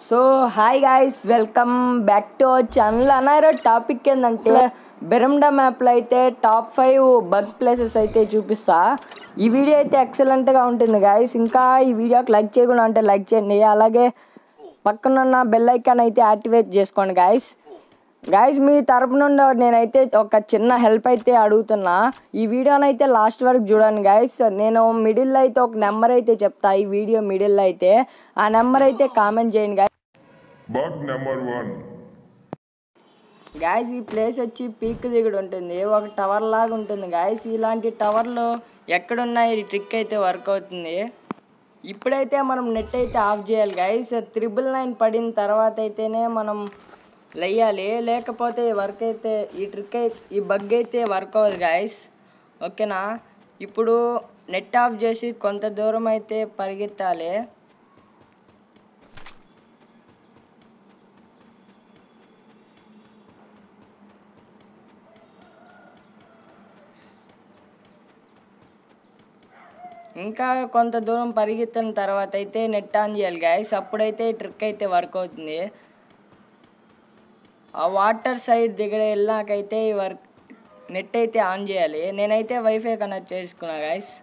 So hi guys welcome back to our channel అన్నారు topic ఏంటంటే Bermuda మ్యాప్లో అయితే టాప్ ఫైవ్ బగ్ ప్లేసెస్ అయితే చూపిస్తా ఈ వీడియో అయితే ఎక్సలెంట్గా ఉంటుంది గాయస్ ఇంకా ఈ వీడియోకి లైక్ చేయకుండా అంటే లైక్ చేయండి అలాగే పక్కనున్న బెల్ ఐకాన్ అయితే యాక్టివేట్ చేసుకోండి గాయస్ గాయస్ మీ తరపు నుండి నేనైతే ఒక చిన్న హెల్ప్ అయితే అడుగుతున్నా ఈ వీడియోని అయితే లాస్ట్ వరకు చూడండి గాయస్ నేను మిడిల్లో అయితే ఒక నెంబర్ అయితే చెప్తా ఈ వీడియో మిడిల్లో అయితే ఆ నెంబర్ అయితే కామెంట్ చేయండి guys Bug number one. Guys ఈ ప్లేస్ వచ్చి పీక్ దిగుడు ఉంటుంది ఒక టవర్ లాగా ఉంటుంది గాయస్ ఇలాంటి టవర్లు ఎక్కడున్నాయి ఈ ట్రిక్ అయితే వర్క్ అవుతుంది ఇప్పుడైతే మనం నెట్ అయితే ఆఫ్ చేయాలి గాయస్ త్రిబుల్ నైన్ పడిన తర్వాత అయితేనే మనం లేయాలి లేకపోతే ఈ వర్క్ అయితే ఈ ట్రిక్ అయితే ఈ బగ్ అయితే వర్క్ అవ్వదు గాయస్ ఓకేనా ఇప్పుడు నెట్ ఆఫ్ చేసి కొంత దూరం అయితే పరిగెత్తాలి ఇంకా కొంత దూరం పరిగెత్తిన తర్వాత అయితే నెట్ ఆన్ చేయాలి గాయస్ అప్పుడైతే ట్రిక్ అయితే వర్క్ అవుతుంది ఆ వాటర్ సైడ్ దగ్గర వెళ్ళాకైతే ఈ వర్క్ నెట్ అయితే ఆన్ చేయాలి నేనైతే వైఫై కనెక్ట్ చేసుకున్నా గాయస్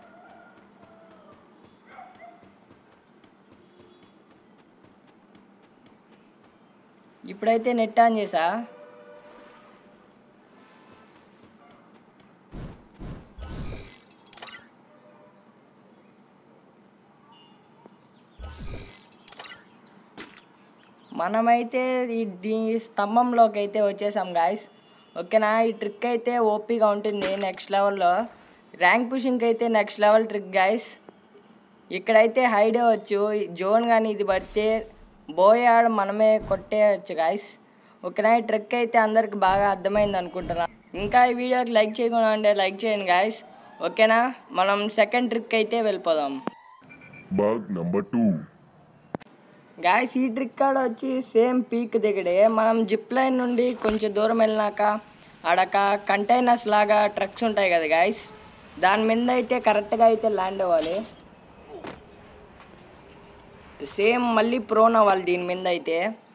ఇప్పుడైతే నెట్ ఆన్ చేసా మనమైతే ఈ దీ స్తంభంలోకి అయితే వచ్చేసాం గాయస్ ఓకేనా ఈ ట్రిక్ అయితే ఓపీగా ఉంటుంది నెక్స్ట్ లెవెల్లో ర్యాంక్ పుషింగ్కి అయితే నెక్స్ట్ లెవెల్ ట్రిక్ గాయస్ ఇక్కడైతే హైడ్ అవ్వచ్చు జోన్ కానీ ఇది పడితే బోయాడు మనమే కొట్టేయచ్చు గాయస్ ఓకేనా ఈ ట్రిక్ అయితే అందరికి బాగా అర్థమైంది అనుకుంటున్నా ఇంకా ఈ వీడియోకి లైక్ చేయకుండా అంటే లైక్ చేయండి గాయస్ ఓకేనా మనం సెకండ్ ట్రిక్ అయితే వెళ్ళిపోదాం Bug number two. గాయస్ ఈ ట్రిక్ కాడ వచ్చి సేమ్ పీక్ దిగడే మనం జిప్ లైన్ నుండి కొంచెం దూరం వెళ్ళినాక ఆడక కంటైనర్స్ లాగా ట్రక్స్ ఉంటాయి కదా గాయస్ దాని మీద అయితే కరెక్ట్గా అయితే ల్యాండ్ అవ్వాలి సేమ్ మళ్ళీ ప్రోన్ అవ్వాలి దీని మీద అయితే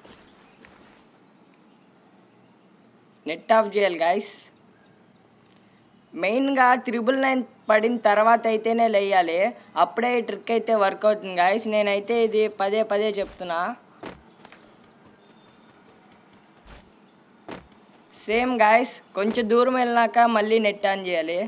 నెట్ ఆఫ్ చేయాలి గాయస్ మెయిన్గా త్రిబుల్ నైన్ పడిన తర్వాత అయితేనే లేయాలి అప్పుడే ఈ ట్రిక్ అయితే వర్క్ అవుతుంది గాయస్ నేనైతే ఇది పదే పదే చెప్తున్నా సేమ్ గాయస్ కొంచెం దూరం వెళ్ళినాక మళ్ళీ నెట్ ఆన్ చేయాలి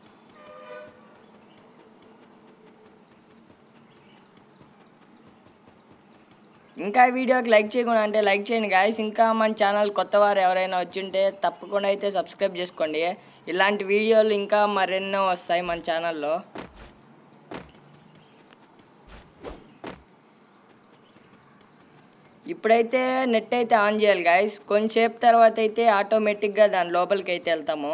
ఇంకా ఈ వీడియోకి లైక్ చేయకుండా అంటే లైక్ చేయండి గాయస్ ఇంకా మన ఛానల్ కొత్త వారు ఎవరైనా వచ్చింటే తప్పకుండా అయితే సబ్స్క్రైబ్ చేసుకోండి ఇలాంటి వీడియోలు ఇంకా మరెన్నో వస్తాయి మన ఛానల్లో ఇప్పుడైతే నెట్ అయితే ఆన్ చేయాలి గాయస్ కొంచెంసేపు తర్వాత అయితే ఆటోమేటిక్గా దాని లోపలికి అయితే వెళ్తాము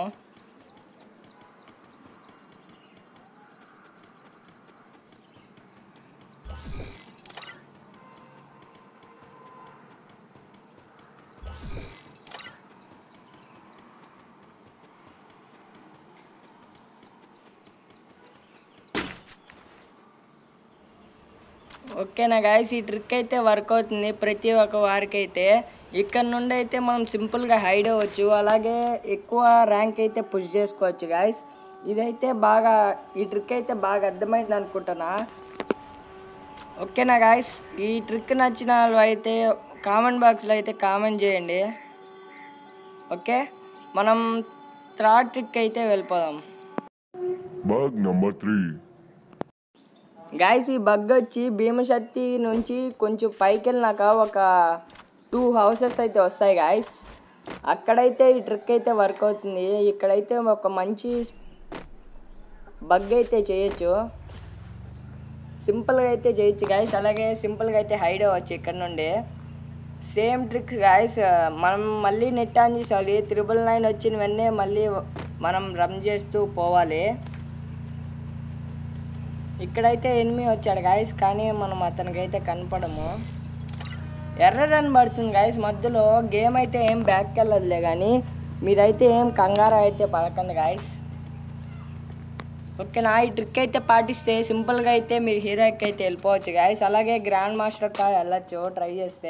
ఓకేనా గాయస్ ఈ ట్రిక్ అయితే వర్క్ అవుతుంది ప్రతి ఒక్క వారికి అయితే ఇక్కడ నుండి అయితే మనం సింపుల్గా హైడ్ అవ్వచ్చు అలాగే ఎక్కువ ర్యాంక్ అయితే పుష్ చేసుకోవచ్చు గాయస్ ఇదైతే బాగా ఈ ట్రిక్ అయితే బాగా అర్థమైంది అనుకుంటున్నా ఓకేనా గాయస్ ఈ ట్రిక్ నచ్చిన వాళ్ళు అయితే కామెంట్ బాక్స్లో అయితే కామెంట్ చేయండి ఓకే మనం థర్డ్ ట్రిక్ అయితే వెళ్ళిపోదాం Bug number three. గాయస్ ఈ బగ్ వచ్చి భీమశక్తి నుంచి కొంచెం పైకి వెళ్ళినాక ఒక టూ హౌసెస్ అయితే వస్తాయి గాయస్ అక్కడైతే ఈ ట్రిక్ అయితే వర్క్ అవుతుంది ఇక్కడైతే ఒక మంచి బగ్ అయితే చేయొచ్చు సింపుల్గా అయితే చేయొచ్చు గాయస్ అలాగే సింపుల్గా అయితే హైడ్ అవ్వచ్చు ఇక్కడ నుండి సేమ్ ట్రిక్స్ గాయస్ మనం మళ్ళీ నెట్ ఆన్ చేసాలి త్రిబుల్ నైన్ వచ్చిన వెంటనే మళ్ళీ మనం రన్ చేస్తూ పోవాలి ఇక్కడైతే ఎనిమి వచ్చాడు గాయస్ కానీ మనం అతనికైతే కనపడము ఎర్ర రన్ పడుతుంది గాయస్ మధ్యలో గేమ్ అయితే ఏం బ్యాక్కి వెళ్ళదులే కానీ మీరైతే ఏం కంగారు అయితే పడకండి గాయస్ ఓకేనా ఈ ట్రిక్ అయితే పాటిస్తే సింపుల్గా అయితే మీరు హీరోకి అయితే వెళ్ళిపోవచ్చు గాయస్ అలాగే గ్రాండ్ మాస్టర్ కా వెళ్ళచ్చు ట్రై చేస్తే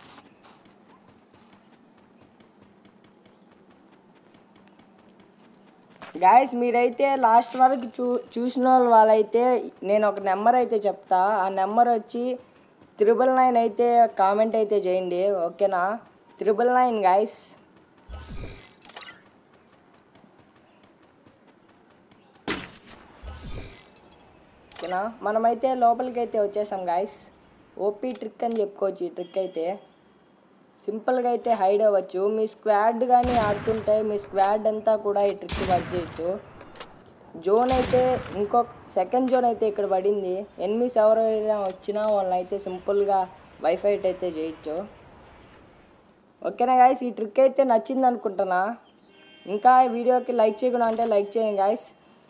గాయస్ మీరైతే లాస్ట్ వరకు చూ చూసిన వాళ్ళ వాళ్ళైతే నేను ఒక నెంబర్ అయితే చెప్తా ఆ నెంబర్ వచ్చి త్రిబుల్ నైన్ అయితే కామెంట్ అయితే చేయండి ఓకేనా త్రిబుల్ నైన్ గాయస్ ఓకేనా మనమైతే లోపలికి అయితే వచ్చేసాం గాయస్ ఓపీ ట్రిక్ అని చెప్పుకోవచ్చు ఈ ట్రిక్ అయితే సింపుల్గా అయితే హైడ్ అవ్వచ్చు మీ స్క్వాడ్ కానీ ఆడుతుంటే మీ స్క్వాడ్ అంతా కూడా ఈ ట్రిక్ వర్క్ చేయొచ్చు జోన్ అయితే ఇంకొక సెకండ్ జోన్ అయితే ఇక్కడ పడింది ఎనిమిస్ ఎవరైనా వచ్చినా వాళ్ళని అయితే సింపుల్గా వైఫై అయితే చేయొచ్చు ఓకేనా గాయస్ ఈ ట్రిక్ అయితే నచ్చింది అనుకుంటున్నా ఇంకా ఈ వీడియోకి లైక్ చేయకుండా అంటే లైక్ చేయండి guys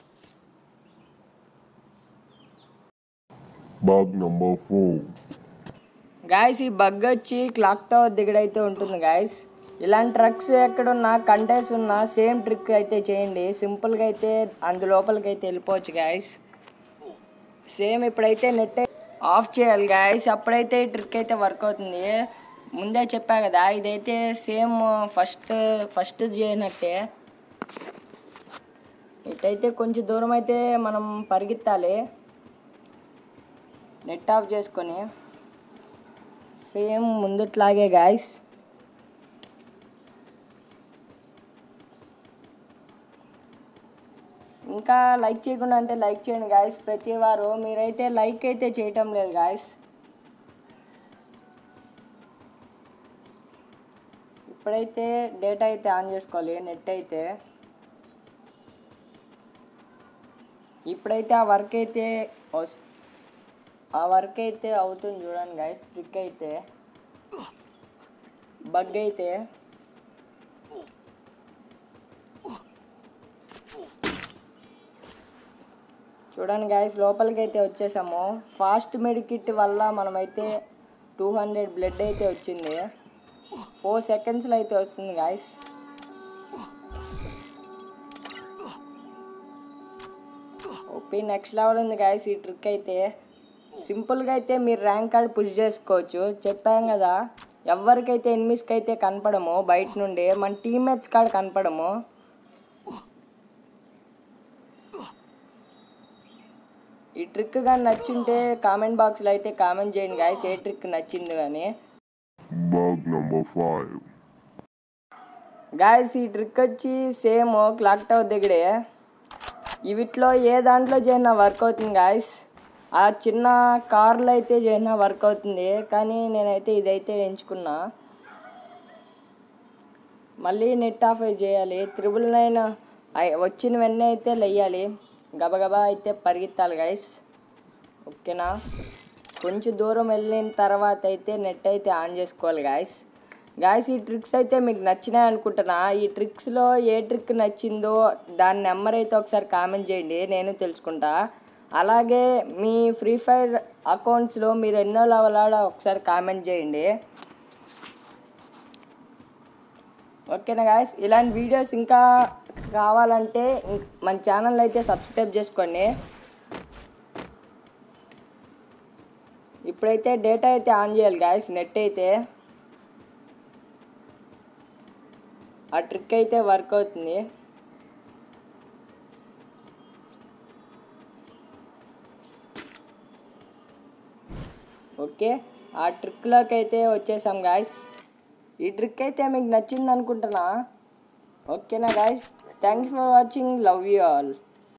Bug number four. Guys ఈ బగ్ వచ్చి క్లాక్ టవర్ దగ్గర అయితే ఉంటుంది గాయస్ ఇలాంటి ట్రక్స్ ఎక్కడున్నా కంటైనర్స్ ఉన్నా సేమ్ ట్రిక్ అయితే చేయండి సింపుల్గా అయితే అందు లోపలికి అయితే వెళ్ళిపోవచ్చు గాయస్ సేమ్ ఇప్పుడైతే నెట్ ఆఫ్ చేయాలి గాయస్ అప్పుడైతే ఈ ట్రిక్ అయితే వర్క్ అవుతుంది ముందే చెప్పా కదా ఇదైతే సేమ్ ఫస్ట్ ఫస్ట్ చేయనట్టే ఇటైతే కొంచెం దూరం అయితే మనం పరిగెత్తాలి నెట్ ఆఫ్ చేసుకొని సేమ్ ముందుట్లాగే గాయస్ ఇంకా లైక్ చేయకుండా అంటే లైక్ చేయండి గాయస్ ప్రతి వారు మీరైతే లైక్ అయితే చేయటం లేదు గాయస్ ఇప్పుడైతే డేటా అయితే ఆన్ చేసుకోవాలి నెట్ అయితే ఇప్పుడైతే ఆ వర్క్ అయితే వస్- ఆ వర్క్ అయితే అవుతుంది చూడండి గాయస్ ట్రిక్ అయితే బగ్ అయితే చూడండి గాయస్ లోపలికి అయితే వచ్చేసాము ఫాస్ట్ మెడికిట్ వల్ల మనమైతే టూ హండ్రెడ్ బ్లడ్ అయితే వచ్చింది ఫోర్ సెకండ్స్లో అయితే వస్తుంది గాయస్ ఓపీ నెక్స్ట్ లెవెల్ ఉంది గాయస్ ఈ ట్రిక్ అయితే సింపుల్గా అయితే మీరు ర్యాంక్ కార్డ్ పుష్ చేసుకోవచ్చు చెప్పాం కదా ఎవరికైతే ఎనిమిస్కి అయితే కనపడము బయట నుండి మన టీమ్మేట్స్ కాడ కనపడము ఈ ట్రిక్ కానీ నచ్చింటే కామెంట్ బాక్స్లో అయితే కామెంట్ చేయండి గాయస్ ఏ ట్రిక్ నచ్చింది కానీ Bug number five. గాయస్ ఈ ట్రిక్ వచ్చి సేమ్ క్లాక్ టవర్ దగ్గరే వీటిలో ఏ దాంట్లో చేసినా వర్క్ అవుతుంది గాయస్ ఆ చిన్న కార్లో అయితే చేసినా వర్క్ అవుతుంది కానీ నేనైతే ఇదైతే ఎంచుకున్నా మళ్ళీ నెట్ ఆఫ్ చేయాలి త్రిబుల్ నైన్ వచ్చిన వెంటనే అయితే లెయ్యాలి గబగబా అయితే పరిగెత్తాలి గాయస్ ఓకేనా కొంచెం దూరం వెళ్ళిన తర్వాత అయితే నెట్ అయితే ఆన్ చేసుకోవాలి గాయస్ గాయస్ ఈ ట్రిక్స్ అయితే మీకు నచ్చినాయి అనుకుంటున్నా ఈ ట్రిక్స్లో ఏ ట్రిక్ నచ్చిందో దాని నెంబర్ అయితే ఒకసారి కామెంట్ చేయండి నేను తెలుసుకుంటా అలాగే మీ ఫ్రీ ఫైర్ అకౌంట్స్లో మీరు ఎన్నో లెవెల్ ఆడ ఒకసారి కామెంట్ చేయండి ఓకేనా గాయస్ ఇలాంటి వీడియోస్ ఇంకా కావాలంటే ఇం- మన ఛానల్ అయితే సబ్స్క్రైబ్ చేసుకోండి ఇప్పుడైతే డేటా అయితే ఆన్ చేయాలి గాయస్ నెట్ అయితే ఆ ట్రిక్ అయితే వర్క్ అవుతుంది ఓకే ఆ ట్రిక్లోకి అయితే వచ్చేసాం గాయస్ ఈ ట్రిక్ అయితే మీకు నచ్చింది అనుకుంటున్నా ఓకేనా guys thanks for watching love you all